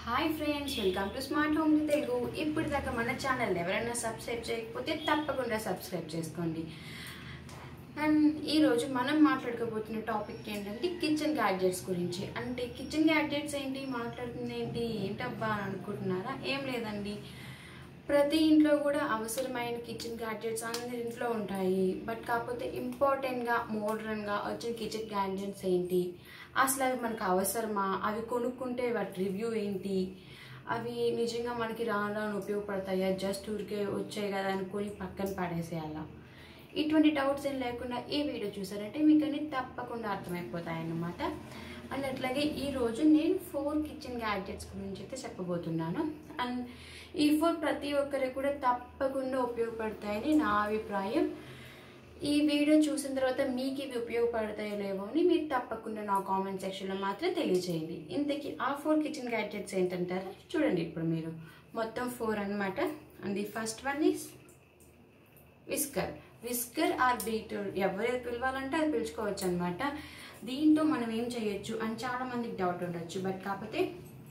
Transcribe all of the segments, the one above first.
hi friends welcome to smart home Telugu ఇప్పుడు దాకా మన ఛానల్ ఎవరైనా సబ్స్క్రైబ్ చేయకపోతే తప్పకుండా సబ్స్క్రైబ్ చేసుకోండి అండ్ ఈరోజు మనం మాట్లాడుకోబోతున్న టాపిక్ ఏంటంటే కిచెన్ గ్యాడ్జెట్స్ గురించి అంటే కిచెన్ గ్యాడ్జెట్స్ ఏంటి మాట్లాడుతుంది ఏంటి ఏంటబ్బా అని అనుకుంటున్నారా ఏం లేదండి ప్రతి ఇంట్లో కూడా అవసరమైన కిచెన్ గ్యాడ్జెట్స్ అందరి ఇంట్లో ఉంటాయి బట్ కాకపోతే ఇంపార్టెంట్గా మోడర్న్గా వచ్చిన కిచెన్ గ్యాడ్జెట్స్ ఏంటి అసలు అవి మనకు అవసరమా అవి కొనుక్కుంటే వాటి రివ్యూ ఏంటి అవి నిజంగా మనకి రాను రాను ఉపయోగపడతాయా జస్ట్ ఊరికే వచ్చాయి కదా అనుకొని పక్కన పడేసేయాలా ఇటువంటి డౌట్స్ ఏం లేకుండా ఈ వీడియో చూసారంటే మీకు అన్ని తప్పకుండా అర్థమైపోతాయి అన్నమాట అండ్ అట్లాగే ఈరోజు నేను ఫోర్ కిచెన్ గ్యాడ్జెట్స్ గురించి అయితే చెప్పబోతున్నాను అండ్ ఈ ఫోర్ ప్రతి ఒక్కరికి కూడా తప్పకుండా ఉపయోగపడతాయని నా అభిప్రాయం ఈ వీడియో చూసిన తర్వాత మీకు ఇవి ఉపయోగపడతాయో లేవో అని మీరు తప్పకుండా నా కామెంట్ సెక్షన్లో మాత్రం తెలియజేయండి ఇంతకీ ఆ ఫోర్ కిచెన్ గ్యాడ్జెట్స్ ఏంటంటారా చూడండి ఇప్పుడు మీరు మొత్తం ఫోర్ అన్నమాట and the first one is whisker whisker or beater ఎవరు పిలవాలంటే అది పిలుచుకోవచ్చు అనమాట దీంతో మనం ఏం చేయొచ్చు అని చాలా మందికి డౌట్ ఉండొచ్చు బట్ కాకపోతే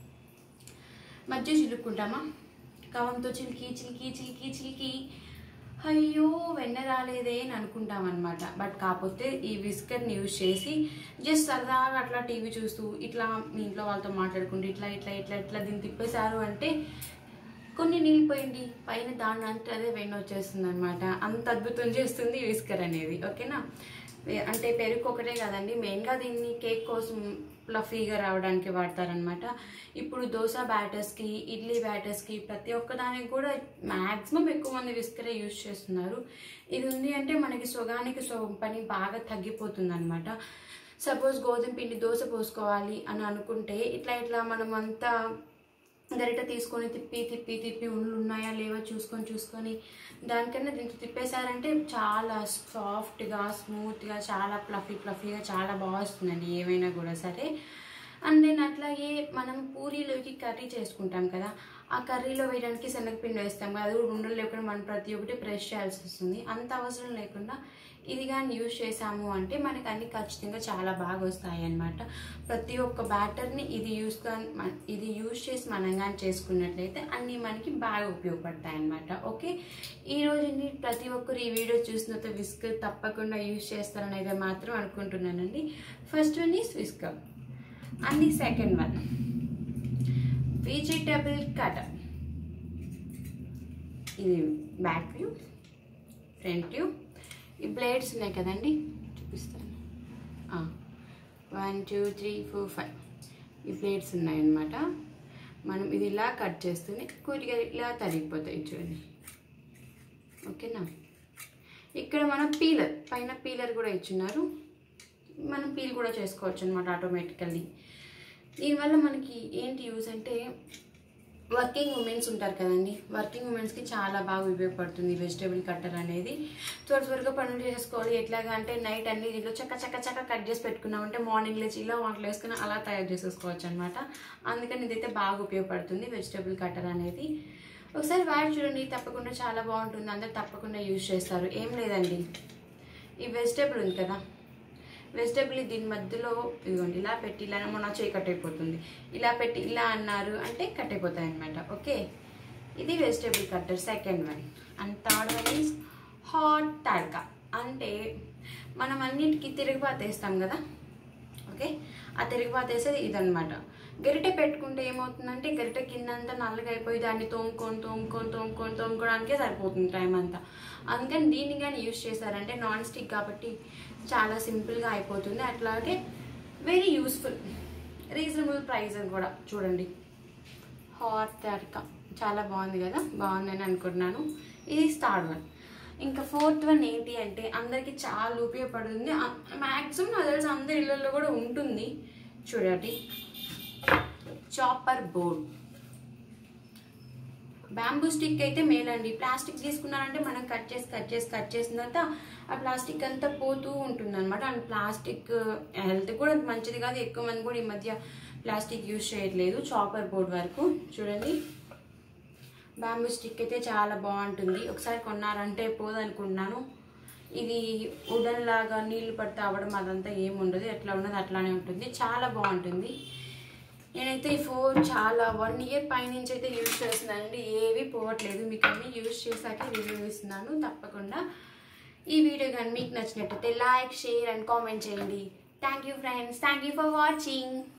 మధ్య చిలుక్కుంటామా కవంతో చిలికి చిలికి చిలికి చిలికి అయ్యో వెన్న రాలేదే అని అనుకుంటాం అనమాట బట్ కాకపోతే ఈ విస్కర్ని యూజ్ చేసి జస్ట్ సరదాగా అట్లా టీవీ చూస్తూ ఇట్లా మీ ఇంట్లో వాళ్ళతో మాట్లాడుకుంటూ ఇట్లా ఇట్లా ఇట్లా ఇట్లా దీన్ని తిప్పేశారు అంటే కొన్ని నిలిపోయింది పైన దాని అంటే అదే వెన్న వచ్చేస్తుంది అనమాట అంత అద్భుతం చేస్తుంది ఈ విస్కర్ అనేది ఓకేనా వే- అంటే పెరుగు ఒకటే కదండి మెయిన్గా దీన్ని కేక్ కోసం ఫ్లఫీగా రావడానికి వాడతారనమాట ఇప్పుడు దోశ బ్యాటర్స్కి ఇడ్లీ బ్యాటర్స్కి ప్రతి ఒక్క దానికి కూడా మ్యాక్సిమం ఎక్కువ మంది విస్కరే యూజ్ చేస్తున్నారు ఇది ఉంది అంటే మనకి సొగానికి సొగం పని బాగా తగ్గిపోతుంది అనమాట సపోజ్ గోధుమ పిండి దోశ పోసుకోవాలి అని అనుకుంటే ఇట్లా ఇట్లా మనం అంతా గరిట తీసుకొని తిప్పి తిప్పి తిప్పి ఉండ్లు ఉన్నాయా లేవా చూసుకొని చూసుకొని దానికన్నా దీంతో తిప్పేశారంటే చాలా సాఫ్ట్గా స్మూత్గా చాలా ఫ్లఫీ ఫ్లఫీగా చాలా బాగా వస్తుందండి ఏమైనా కూడా సరే అండ్ దెన్ అట్లాగే మనం పూరీలోకి కర్రీ చేసుకుంటాం కదా ఆ కర్రీలో వేయడానికి శనగపిండి వేస్తాం కదా అది కూడా ఉండలు లేకుండా మనం ప్రతి ఒక్కటి ప్రెస్ చేయాల్సి వస్తుంది అంత అవసరం లేకుండా ఇది కానీ యూజ్ చేసాము అంటే మనకి అన్ని ఖచ్చితంగా చాలా బాగా వస్తాయి అన్నమాట ప్రతి ఒక్క బ్యాటర్ని ఇది యూస్ ఇది యూజ్ చేసి మనం కానీ చేసుకున్నట్లయితే అన్నీ మనకి బాగా ఉపయోగపడతాయి అన్నమాట ఓకే ఈ రోజు ని ప్రతి ఒక్కరు ఈ వీడియో చూసినంత విస్కర్ తప్పకుండా యూజ్ చేస్తారని అయితే మాత్రం అనుకుంటున్నానండి first one is whisker and the second one vegetable cutter ఇది బ్యాక్ వ్యూ ఫ్రంట్ వ్యూ ఈ బ్లేడ్స్ ఉన్నాయి కదండి చూపిస్తాను one two three four five ఈ ప్లేట్స్ ఉన్నాయన్నమాట మనం ఇది ఇలా కట్ చేస్తూనే కూరగా ఇలా తరిగిపోతాయి చూడండి ఓకేనా ఇక్కడ మనం పీలర్ పైన పీలర్ కూడా ఇచ్చున్నారు మనం పీల్ కూడా చేసుకోవచ్చు అనమాట ఆటోమేటికల్లీ దీనివల్ల మనకి ఏంటి యూజ్ అంటే వర్కింగ్ ఉమెన్స్ ఉంటారు కదండి వర్కింగ్ ఉమెన్స్కి చాలా బాగా ఉపయోగపడుతుంది వెజిటేబుల్ కట్టర్ అనేది త్వర త్వరగా పనులు చేసుకోవాలి ఎట్లాగా అంటే నైట్ అన్ని దీంట్లో చక్క చక్క చక్క కట్ చేసి పెట్టుకున్నామంటే మార్నింగ్ లేచి ఇలా వంటలు వేసుకుని అలా తయారు చేసేసుకోవచ్చు అనమాట అందుకని ఇదైతే బాగా ఉపయోగపడుతుంది వెజిటేబుల్ కట్టర్ అనేది ఒకసారి వాడి చూడండి తప్పకుండా చాలా బాగుంటుంది అందరు తప్పకుండా యూజ్ చేస్తారు ఏం లేదండి ఈ వెజిటేబుల్ ఉంది కదా వెజిటేబుల్ దీని మధ్యలో ఇదిగోండి ఇలా పెట్టి ఇలా మొన్న చేయి కట్ అయిపోతుంది ఇలా పెట్టి ఇలా అన్నారు అంటే కట్ అయిపోతాయి అనమాట ఓకే ఇది vegetable cutter second one and third one is hot తడక అంటే మనం అన్నిటికీ తిరుగుబాటు వేస్తాం కదా ఓకే ఆ తిరుగుబాటు వేసేది ఇదనమాట గరిటె పెట్టుకుంటే ఏమవుతుందంటే గరిటె కిందంతా నల్లగా అయిపోయి దాన్ని తోముకొని తోముకొని తోముకొని తోముకోవడానికే సరిపోతుంది టైం అంతా అందుకని దీన్ని కానీ యూజ్ చేశారంటే నాన్ స్టిక్ కాబట్టి చాలా సింపుల్గా అయిపోతుంది అట్లాగే వెరీ యూస్ఫుల్ రీజనబుల్ ప్రైస్ అని కూడా చూడండి హాట్ తడక చాలా బాగుంది కదా బాగుందని అనుకుంటున్నాను ఇది థర్డ్ వన్ ఇంకా ఫోర్త్ వన్ ఏంటి అంటే అందరికీ చాలా ఉపయోగపడుతుంది మ్యాక్సిమం నాకు తెలిసి అందరి ఇళ్ళల్లో కూడా ఉంటుంది చూడండి చాపర్ బోర్డ్ బ్యాంబూ స్టిక్ అయితే మేలండి ప్లాస్టిక్ తీసుకున్నారంటే మనం కట్ చేసి కట్ చేసి కట్ చేసిన తర్వాత ఆ ప్లాస్టిక్ అంతా పోతూ ఉంటుంది అనమాట అండ్ ప్లాస్టిక్ హెల్త్ కూడా మంచిది కాదు ఎక్కువ మంది కూడా ఈ మధ్య ప్లాస్టిక్ యూజ్ చేయట్లేదు చాపర్ బోర్డ్ వరకు చూడండి బ్యాంబూ స్టిక్ అయితే చాలా బాగుంటుంది ఒకసారి కొన్నారంటే పోదనుకుంటున్నాను ఇది వుడన్ లాగా నీళ్లు పడితే అవ్వడం అదంతా ఏమి ఉండదు ఎట్లా ఉన్నది అట్లానే ఉంటుంది చాలా బాగుంటుంది నేనైతే ఈ ఫోన్ చాలా వన్ ఇయర్ పైనుంచి అయితే యూజ్ చేస్తున్నానండి ఏవి పోవట్లేదు మీకు అన్ని యూజ్ చేశాక రివ్యూ ఇస్తున్నాను తప్పకుండా ఈ వీడియో కానీ మీకు నచ్చినట్టయితే లైక్ షేర్ అండ్ కామెంట్ చేయండి thank you friends thank you for watching